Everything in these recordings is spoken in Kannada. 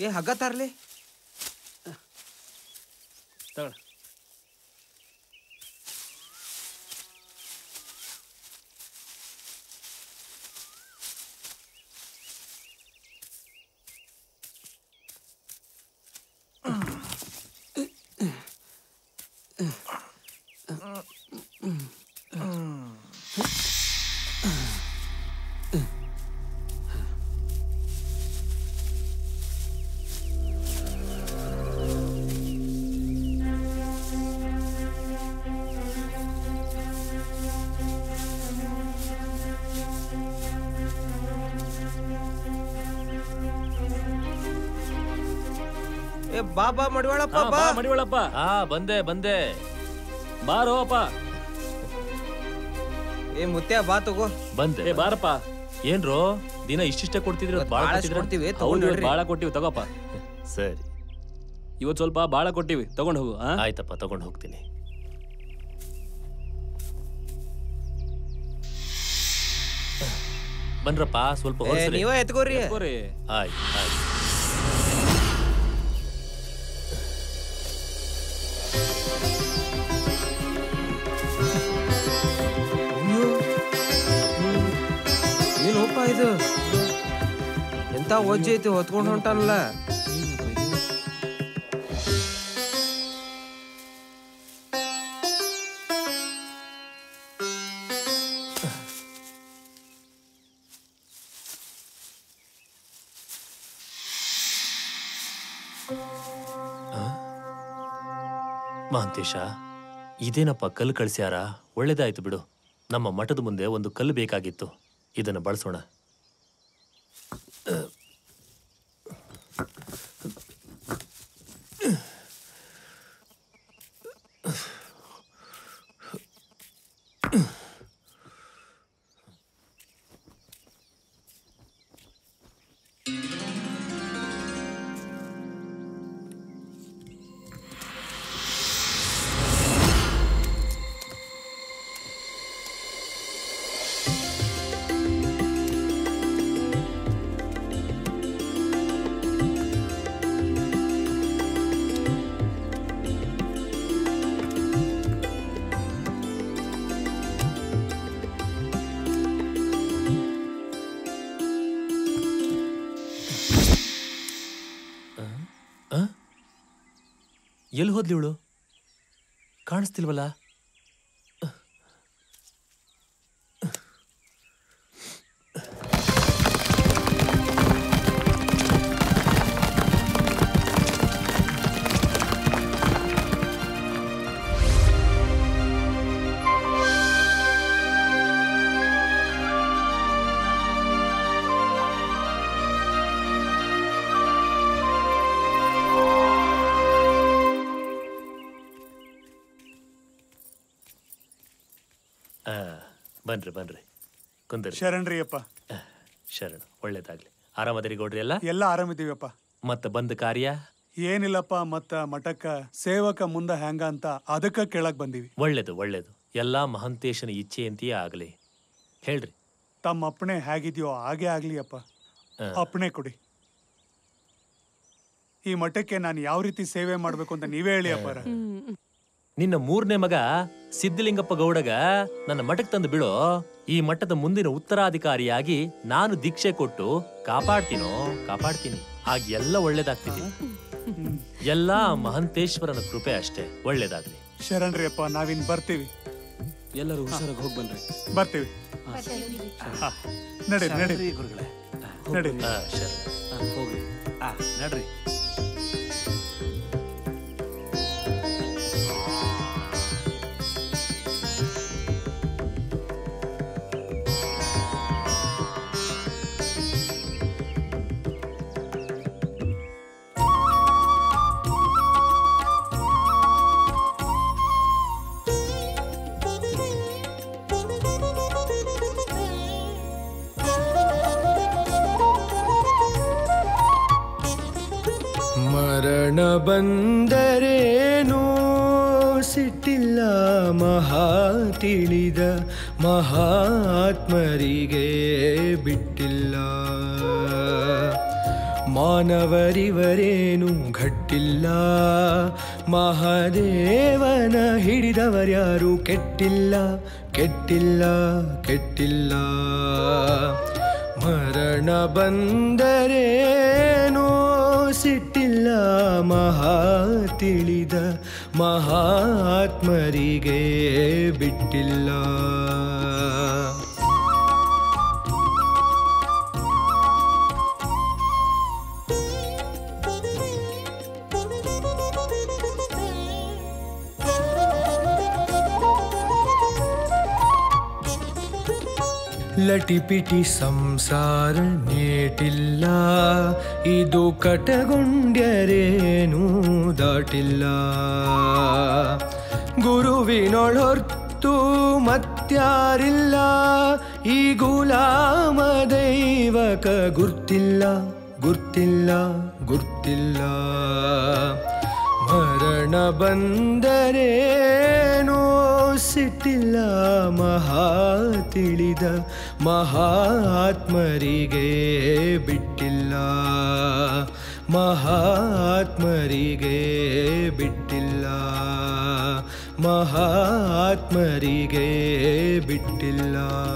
ಏ ಹಗ್ಗ ತಾರ್ಲಿ ತಗೊಳ ಏ ಬಾ ಬಾ ಮಡಿವಾಳಪ್ಪ ಹಾ, ಬಾ ಬಾ ಮಡಿವಾಳಪ್ಪ ಹಾ ಬಂದೆ ಬಂದೆ ಬಾರೋ ಅಪ್ಪ ಏ ಮುತ್ಯ ಬಾ ತಗೋ ಬಂದೆ ಏ ಬಾರಪ್ಪ ಏನ್ರೋ ದಿನ ಇಷ್ಟಿಷ್ಟೇ ಕೊಡ್ತಿದ್ರಿ ಇವತ್ತು ಬಾಳ ಭಾಳಷ್ಟ್ ಕೊಡ್ತೀವಿ ಹೌದು ತಗೊಂಡ್ ಇವತ್ತು ಬಾಳ ಕೊಟ್ಟಿವಿ ತಗೋಪ್ಪ ಸರಿ ಇವತ್ತು ಸ್ವಲ್ಪ ಬಾಳ ಕೊಟ್ಟಿವಿ ತಗೊಂಡ್ ಹೋಗು ಆ? ಆಯ್ತಪ್ಪ ತಗೊಂಡು ಹೋಗ್ತೀನಿ ಬನ್ರಪ್ಪ ಸ್ವಲ್ಪ ಏ ಹೊರಸ್ರಿ ನೀವ ಎತ್ಕೋರಿ ತಗೋರಿ. ಆಯ್ತು ಆಯ್ತು ಅಯ್ಯೋ ಏನೋಪ ಇದು ಎಂತ ಒಜ್ಜೆ ಐತಿ ಹೊತ್ಕೊಂಡ್ ಹೊಂಟಾನಲ್ಲ ಮಹಾಂತೇಶ ಇದೇನಪ್ಪ ಕಲ್ಲು ಕಳಿಸ್ಯಾರ ಒಳ್ಳೇದಾಯ್ತು ಬಿಡು ನಮ್ಮ ಮಠದ ಮುಂದೆ ಒಂದು ಕಲ್ಲು ಬೇಕಾಗಿತ್ತು ಇದನ್ನು ಬಳಸೋಣ ಎಲ್ಲಿ ಹೋದ್ಲಿ ಇವಳು ಕಾಣಿಸ್ತಿಲ್ವಲ್ಲ ಆ, ಬನ್ರಿ ಬನ್ರಿ ಕುಂದರಿ ಶರಣ್ರಿಯಪ್ಪ ಶರಣ ಒಳ್ಳೇದಾಗ್ಲಿ ಆರಾಮದಿರಿ ಗೌಡ್ರಿ ಎಲ್ಲ ಎಲ್ಲ ಆರಾಮಿದ್ದೀವಪ್ಪ ಮತ್ತೆ ಬಂದ ಕಾರ್ಯ ಏನಿಲ್ಲಪ್ಪ ಮತ್ತ ಮಠಕ್ಕ ಸೇವಕ ಮುಂದ ಹ್ಯಾಂಗ ಅಂತ ಅದಕ್ಕ ಕೇಳಕ್ ಬಂದೀವಿ ಒಳ್ಳೇದು ಒಳ್ಳೇದು ಎಲ್ಲಾ ಮಹಂತೇಶನ ಇಚ್ಛೆಯಂತೆಯೇ ಆಗಲಿ ಹೇಳ್ರಿ ತಮ್ಮ ಅಪ್ಪಣೆ ಹೇಗಿದ್ಯೋ ಹಾಗೆ ಆಗ್ಲಿ ಅಪ್ಪ ಆ. ಅಪ್ಪಣೆ ಕೊಡಿ ಈ ಮಠಕ್ಕೆ ನಾನು ಯಾವ ರೀತಿ ಸೇವೆ ಮಾಡ್ಬೇಕು ಅಂತ ನೀವೇ ಹೇಳಿ ಅಪ್ಪಾರ ನಿನ್ನ ಮೂರನೇ ಮಗ ಸಿದ್ಧಲಿಂಗಪ್ಪ ಗೌಡಗ ನನ್ನ ಮಠಕ್ಕೆ ತಂದು ಬಿಡೋ ಈ ಮಠದ ಮುಂದಿನ ಉತ್ತರಾಧಿಕಾರಿಯಾಗಿ ನಾನು ದೀಕ್ಷೆ ಕೊಟ್ಟು ಕಾಪಾಡ್ತೀನೋ ಕಾಪಾಡ್ತೀನಿ ಆಗ ಎಲ್ಲ ಒಳ್ಳೇದಾಗ್ತಿದೆ ಎಲ್ಲಾ ಮಹಂತೇಶ್ವರನ ಕೃಪೆ ಅಷ್ಟೇ ಒಳ್ಳೇದಾಗ್ಲಿ ಶರಣ್ರಿಯಪ್ಪ ನಾವಿನ್ ಬರ್ತೀವಿ ಎಲ್ಲರೂ ಹುಷಾರಾಗಿ ಹೋಗಿ ಬನ್ರಿ ಬರ್ತೀವಿ ಹಾ, ನಡಿ ನಡಿ ಗುರುಗಳೇ ನಡಿ ಆ, ಶರಣ. ಹೋಗ್ರಿ ನಡ್ರಿ ಮರಣ ಬಂದರೇನೋ ಸಿಟ್ಟಿಲ್ಲ ಮಹಾ ತಿಳಿದ ಮಹಾತ್ಮರಿಗೆ ಬಿಟ್ಟಿಲ್ಲ ಮಾನವರಿವರೇನು ಘಟ್ಟಿಲ್ಲ ಮಹಾದೇವನ ಹಿಡಿದವರ್ಯಾರು ಕೆಟ್ಟಿಲ್ಲ ಕೆಟ್ಟಿಲ್ಲ ಕೆಟ್ಟಿಲ್ಲ ಮರಣ ಬಂದರೇನೋ ಸಿಟ್ಟಿಲ್ಲ ಮಹಾ ತಿಳಿದ ಮಹಾತ್ಮರಿಗೆ ಬಿಟ್ಟಿಲ್ಲ ಲಟಿಪಿಟಿ ಸಂಸಾರ ನೇಟಿಲ್ಲ ಇದು ಕಟಗೊಂಡ್ಯರೇನೂ ದಾಟಿಲ್ಲ ಗುರುವಿನೊಳೊರ್ತು ಮತ್ಯಾರಿಲ್ಲ ಈ ಗುಲಾಮ ದೈವಕ ಗುರ್ತಿಲ್ಲ ಗುರ್ತಿಲ್ಲ ಗುರ್ತಿಲ್ಲ ಮರಣ ಬಂದರೇನೋ ಸಿಟ್ಟಿಲ್ಲ ಮಹಾ ತಿಳಿದ ಮಹಾತ್ಮರಿಗೆ ಬಿಟ್ಟಿಲ್ಲ ಮಹಾತ್ಮರಿಗೆ ಬಿಟ್ಟಿಲ್ಲ ಮಹಾತ್ಮರಿಗೆ ಬಿಟ್ಟಿಲ್ಲ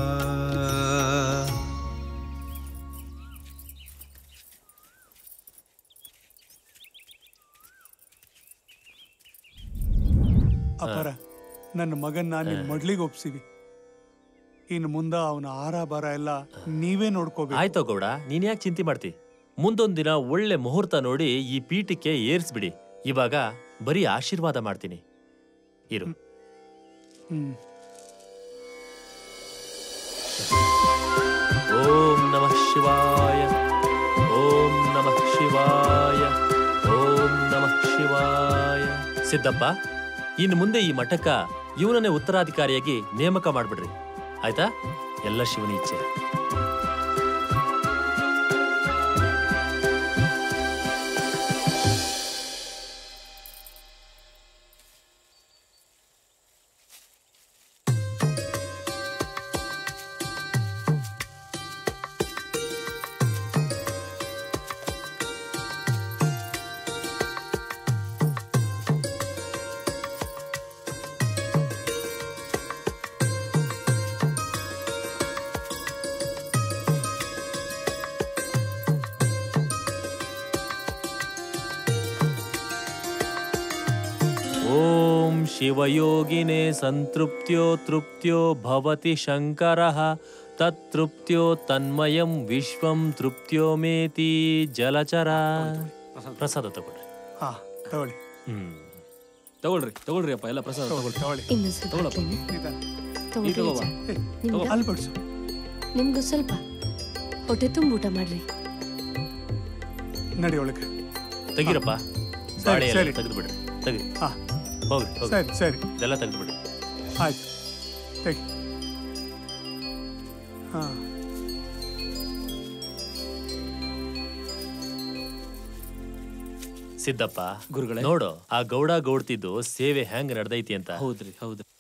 ಅಪರ ನನ್ನ ಮಗನ್ನ ನಿಮ್ ಮಡ್ಲಿಗೆ ಒಪ್ಸಿವಿ ಇನ್ನು ಮುಂದ ಅವನ ಆರ ಬರ ಎಲ್ಲ ನೀವೇ ನೋಡ್ಕೋಬೇಕು ಆಯ್ತೋ ಗೌಡ ನೀನ್ ಯಾಕೆ ಚಿಂತೆ ಮಾಡ್ತಿ ಮುಂದೊಂದ್ ದಿನ ಒಳ್ಳೆ ಮುಹೂರ್ತ ನೋಡಿ ಈ ಪೀಠಕ್ಕೆ ಏರ್ಸ್ಬಿಡಿ ಇವಾಗ ಬರೀ ಆಶೀರ್ವಾದ ಮಾಡ್ತೀನಿ ಇರು ಹ್ಮ್ ಓಂ ನಮಃ ಶಿವಾಯ ಓಂ ನಮಃ ಶಿವಾಯ ಓಂ ನಮಃ ಶಿವಾಯ ಸಿದ್ದಪ್ಪ ಇನ್ನು ಮುಂದೆ ಈ ಮಠಕ್ಕ ಇವನನ್ನೇ ಉತ್ತರಾಧಿಕಾರಿಯಾಗಿ ನೇಮಕ ಮಾಡ್ಬಿಡ್ರಿ ಆಯ್ತಾ ಎಲ್ಲ ಶಿವನ ಇಚ್ಛೆ ಓಂ ಶಿವಯೋಗಿನೇ ಸಂತೃಪ್ತ್ಯೋ ತೃಪ್ತ್ಯೋ ಭವತಿ ಶಂಕರಃ ತತ್ತೃಪ್ತ್ಯೋ ತನ್ಮಯಂ ವಿಶ್ವಂ ತೃಪ್ತ್ಯೋ ಮೇತಿ ಜಲಚರ ಪ್ರಸಾದ ತಗೊಳ್ರಿ ಹಾ ತಗೊಳ್ಳಿ ಹ್ಮ್ ತಗೊಳ್ರಿ ತಗೊಳ್ರಿ ಅಪ್ಪ ಎಲ್ಲ ಪ್ರಸಾದ ತಗೊಳ್ಳಿ ತಗೊಳ್ಳಿ ಇನ್ನು ಸ್ವಲ್ಪ ತಗೊಳಪ್ಪ. ಹಾಕ್ಲೇನೆ? ನಿಧಾನ. ತಗೊಳ್ಳಿ ಈ ತಗೋಬಾ. ಅಜ್ಜ. ಏ, ನಿಮ್ಗೆ? ಅಲ್ಲಿ ಬಡ್ಸು ನಿಮ್ಗೂ ಸ್ವಲ್ಪ ಹೊಟ್ಟೆ ತುಂಬ ಊಟ ಮಾಡ್ರಿ ನಡಿ ಒಳಗೆ ತೆಗಿರಪ್ಪ ಬಾಳೆ ಸರಿ. ತೆಗೆದು ಬಿಡ್ರಿ ತೆಗಿ ಹಾ ಹೋಗ್ರಿ ಹೋಗ್ರಿ ಸರಿ ಸರಿ ಇದೆಲ್ಲ ತೆಗೆದು ಬಿಡ್ರಿ ಆಯ್ತು ತೆಗಿ ಹಾ ಸಿದ್ದಪ್ಪ ಗುರುಗಳೇ ನೋಡು ಆ ಗೌಡ ಗೌಡ್ತಿದ್ದು ಸೇವೆ ಹೆಂಗ್ ನಡ್ದೈತಿ ಅಂತ ಹೌದ್ರಿ ಹೌದ್ರಿ